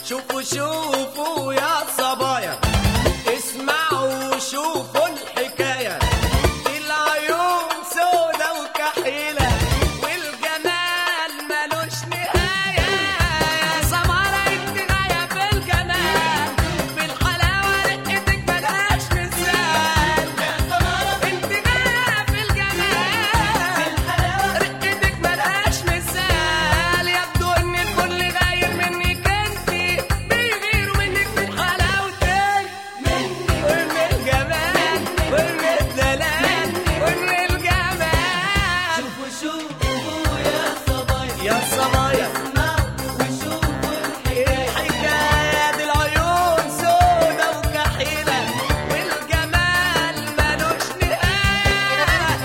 شوفوا شوفوا يا صبايا اسمعوا شوفوا الحكاية العيون سودا وكحيلة والجمال ملوش نهاية يا سمرة انت غاية في الجمال في الحلاوة رقتك ملهاش مثال يا سمرة انت غاية في الجمال في الحلاوة رقتك ملهاش مثال يبدو ان الكل غاير منك انت بيغيروا منك من حلاوتك مني ومن الجمال ومن الدلال ومن الجمال شوفوا شوفوا يا صبايا يا صبايا اسمعوا وشوفوا الحكاية الحكاية دي العيون سودا وكحيلة والجمال ملوش نهاية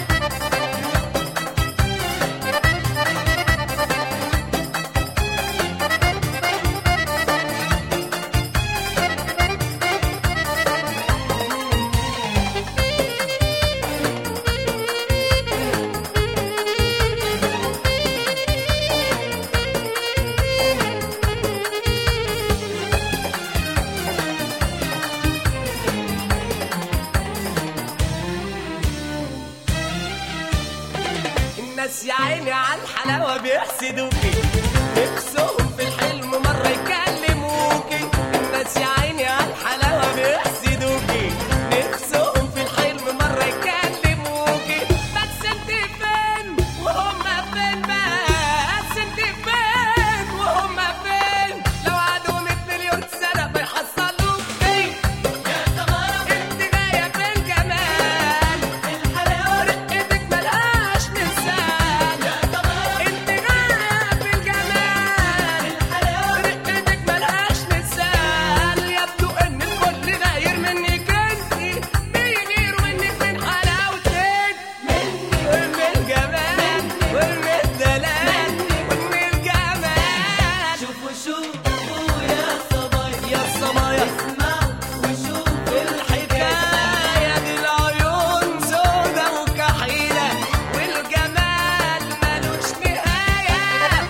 الناس يا عيني على الحلاوة بيحسدوكي نفسهم في الحلم مرة يكلموكي الناس يا عيني على الحلاوة بيحسدوكي نفسهم في الحلم مرة يكلموكي بس انت فين وهم فين بس انت فين وهم فين لو قعدوا 100 مليون سنة بيحصلوكي يا سمرة انت جاية في الجمال الحلاوة رقتك ملهاش مثال يا سمرة انت غاية في الجمال الحلاوة رقتك ملهاش مثال يبدو ان الكل غاير منك انت بيغيروا منك من حلاوتك مني ومن الجمال ومن الدلال ومن الجمال شوفوا شوفوا يا صبايا يا صبايا اسمعوا وشوفوا الحكاية دي العيون سودا وكحيلة والجمال ملوش نهاية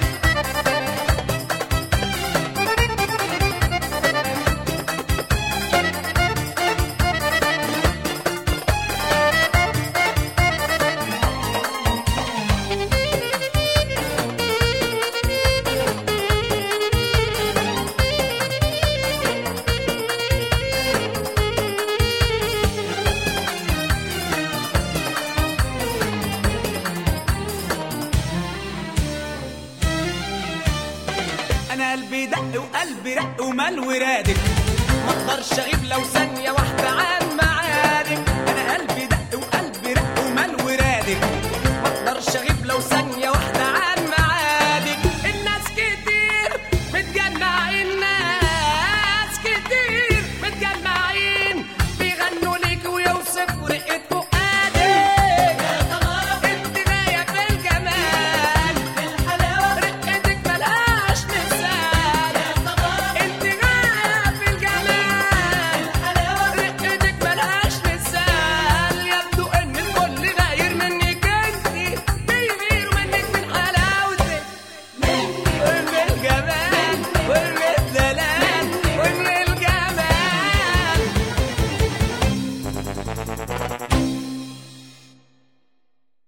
انا قلبي دق وقلبي رق ومال ورادك ما اقدرش اغيب لو ثانيه واحده عادي